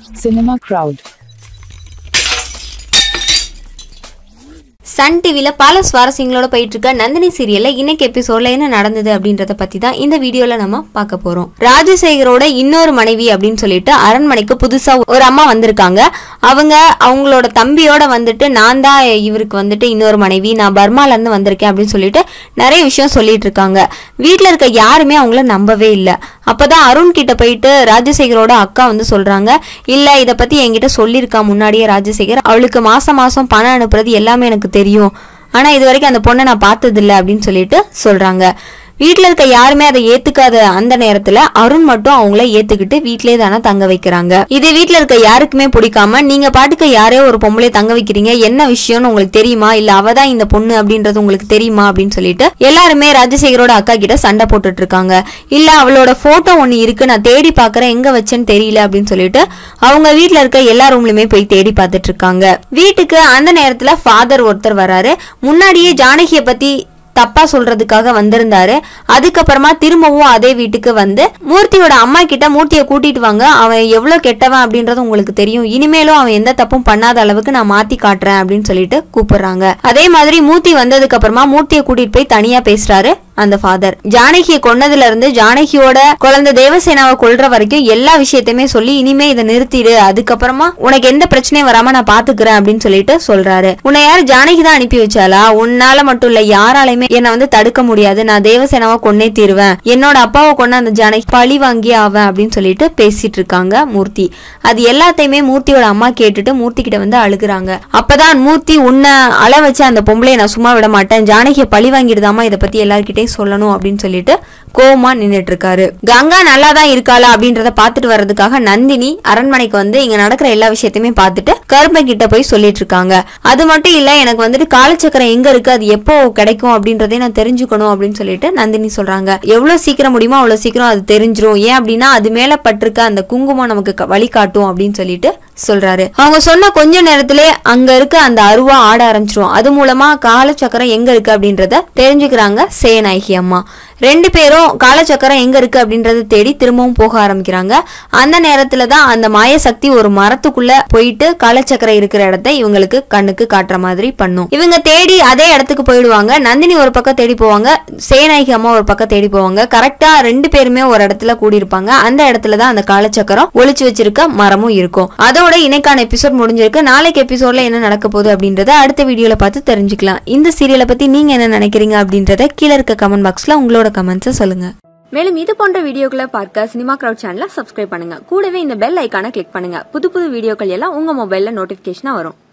Cinema Crowd. Sun டிவில பல சுவாரஸ்யங்களோட போயிட்டு இருக்க நந்தினி சீரியல்ல இன்னைக்கு எபிசோட்ல என்ன நடந்தது அப்படின்றத பத்தி தான் இந்த வீடியோல நம்ம பார்க்க போறோம் ராஜசேகரோட இன்னொரு மனைவி அப்படின்னு சொல்லிட்டு அரண்மனைக்கு புதுசா ஒரு அம்மா வந்திருக்காங்க அவங்க அவங்களோட தம்பியோட வந்துட்டு நான் தான் இவருக்கு வந்துட்டு இன்னொரு மனைவி நான் பர்மால இருந்து வந்திருக்கேன் அப்படின்னு சொல்லிட்டு நிறைய விஷயம் சொல்லிட்டு இருக்காங்க வீட்ல இருக்க யாருமே அவங்கள நம்பவே இல்லை அப்பதான் அருண் கிட்ட போயிட்டு ராஜசேகரோட அக்கா வந்து சொல்றாங்க இல்ல இத பத்தி என்கிட்ட சொல்லியிருக்கா முன்னாடியே ராஜசேகர் அவளுக்கு மாசம் மாசம் பணம் அனுப்புறது எல்லாமே எனக்கு தெரியும் ஆனா இது வரைக்கும் அந்த பொண்ணை நான் பார்த்தது இல்ல அப்படின்னு சொல்லிட்டு சொல்றாங்க வீட்ல இருக்க யாருமே அதை ஏத்துக்காத அந்த நேரத்துல அருண் மட்டும் அவங்கள ஏத்துக்கிட்டு வீட்லயே தானே தங்க வைக்கிறாங்க இது வீட்ல இருக்க யாருக்குமே பிடிக்காம நீங்க பாட்டுக்கு யாரையோ ஒரு பொம்பளை தங்க வைக்கிறீங்க என்ன விஷயம்னு உங்களுக்கு தெரியுமா இல்ல அவ தான் இந்த பொண்ணு அப்படின்றது உங்களுக்கு தெரியுமா அப்படின்னு சொல்லிட்டு எல்லாருமே ராஜசேகரோட அக்கா கிட்ட சண்டை போட்டுட்டு இருக்காங்க இல்ல அவளோட போட்டோ ஒண்ணு இருக்கு நான் தேடி பாக்குறேன் எங்க வச்சேன்னு தெரியல அப்படின்னு சொல்லிட்டு அவங்க வீட்ல இருக்க எல்லா ரூம்லயுமே போய் தேடி பார்த்துட்டு இருக்காங்க வீட்டுக்கு அந்த நேரத்துல ஃபாதர் ஒருத்தர் வராரு முன்னாடியே ஜானகிய பத்தி தப்பா சொல்றதுக்காக வந்திருந்தாரு அதுக்கப்புறமா திரும்பவும் அதே வீட்டுக்கு வந்து மூர்த்தியோட அம்மா கிட்ட மூர்த்தியை கூட்டிட்டு வாங்க அவன் எவ்வளவு கெட்டவன் அப்படின்றது உங்களுக்கு தெரியும் இனிமேலும் அவன் எந்த தப்பும் பண்ணாத அளவுக்கு நான் மாத்தி காட்டுறேன் அப்படின்னு சொல்லிட்டு கூப்பிடுறாங்க அதே மாதிரி மூர்த்தி வந்ததுக்கு அப்புறமா மூர்த்தியை கூட்டிட்டு போய் தனியா பேசுறாரு அந்த ஃபாதர் ஜானகியை கொன்னதுல இருந்து ஜானகியோட குழந்தை தேவசேனாவை கொல்ற வரைக்கும் எல்லா விஷயத்தையுமே சொல்லி இனிமே இதை நிறுத்திடு அதுக்கப்புறமா உனக்கு எந்த பிரச்சனையும் வராம நான் பாத்துக்கிறேன் அப்படின்னு சொல்லிட்டு சொல்றாரு உன்னை யார் ஜானகி தான் அனுப்பி வச்சாலா உன்னால மட்டும் இல்ல யாராலையுமே என்ன வந்து தடுக்க முடியாது நான் தேவசேனாவை கொன்னே தீருவேன் என்னோட அப்பாவை கொன்ன அந்த ஜானகி பழி வாங்கி ஆவேன் அப்படின்னு சொல்லிட்டு பேசிட்டு இருக்காங்க மூர்த்தி அது எல்லாத்தையுமே மூர்த்தியோட அம்மா கேட்டுட்டு மூர்த்தி கிட்ட வந்து அழுகுறாங்க அப்பதான் மூர்த்தி உன்னை அழ வச்ச அந்த பொம்பளைய நான் சும்மா விட மாட்டேன் ஜானகியை பழி வாங்கிடுதாமா இதை பத்தி எல்லார்கிட்டயும் சொல்லணும் அப்படின்னு சொல்லிட்டு கோவமா நின்னுட்டு இருக்காரு கங்கா நல்லா தான் இருக்காளா அப்படின்றத பாத்துட்டு வர்றதுக்காக நந்தினி அரண்மனைக்கு வந்து இங்க நடக்கிற எல்லா விஷயத்தையுமே பார்த்துட்டு கருப்பன் கிட்ட போய் சொல்லிட்டு இருக்காங்க அது மட்டும் இல்ல எனக்கு வந்துட்டு காலச்சக்கரம் எங்க இருக்கு அது எப்போ கிடைக்கும் அப்படின்றதை நான் தெரிஞ்சுக்கணும் அப்படின்னு சொல்லிட்டு நந்தினி சொல்றாங்க எவ்வளவு சீக்கிரம் முடியுமோ அவ்வளவு சீக்கிரம் அது தெரிஞ்சிரும் ஏன் அப்படின்னா அது மேல பட்டிருக்க அந்த குங்குமம் நமக்கு க- வழிகாட்டும் அப்படின்னு சொல்லிட்டு சொல்றாரு அவங்க சொன்ன கொஞ்ச நேரத்திலே அங்க இருக்க அந்த அருவா ஆட ஆரம்பிச்சிரும் அது மூலமா காலச்சக்கரம் எங்க இருக்கு அப்படின்றத தெரிஞ்சுக்கிறாங்க சேநாயகி அம்மா ரெண்டு பேரும் காலச்சக்கரம் எங்க இருக்கு அப்படின்றத தேடி திரும்பவும் போக ஆரம்பிக்கிறாங்க அந்த நேரத்துல தான் அந்த மாய சக்தி ஒரு மரத்துக்குள்ள போயிட்டு காலச்சக்கரம் இருக்கிற இடத்த இவங்களுக்கு கண்ணுக்கு காட்டுற மாதிரி பண்ணும் இவங்க தேடி அதே இடத்துக்கு போயிடுவாங்க நந்தினி ஒரு பக்கம் தேடி போவாங்க சேநாயகி அம்மா ஒரு பக்கம் தேடி போவாங்க கரெக்டா ரெண்டு பேருமே ஒரு இடத்துல கூடியிருப்பாங்க அந்த இடத்துல தான் அந்த காலச்சக்கரம் ஒளிச்சு வச்சிருக்க மரமும் இருக்கும் அதோட இன்னைக்கான எபிசோட் முடிஞ்சிருக்கு நாளைக்கு எபிசோட்ல என்ன நடக்க போகுது அப்படின்றத அடுத்த வீடியோல பார்த்து தெரிஞ்சுக்கலாம் இந்த சீரியலை பத்தி நீங்க என்ன நினைக்கிறீங்க அப்படின்றத கீழே இருக்க கமெண்ட் பாக்ஸ்ல உங்களோட கமெண்ட்ஸை சொல்லுங்க மேலும் இது போன்ற வீடியோக்களை பார்க்க சினிமா கிரவுட் சேனலை சப்ஸ்கிரைப் பண்ணுங்க கூடவே இந்த பெல் ஐக்கானை கிளிக் பண்ணுங்க புது புது வீடியோக்கள் எல்லாம் உங்க மொபைல்ல நோட்டிபிகேஷனா வரும்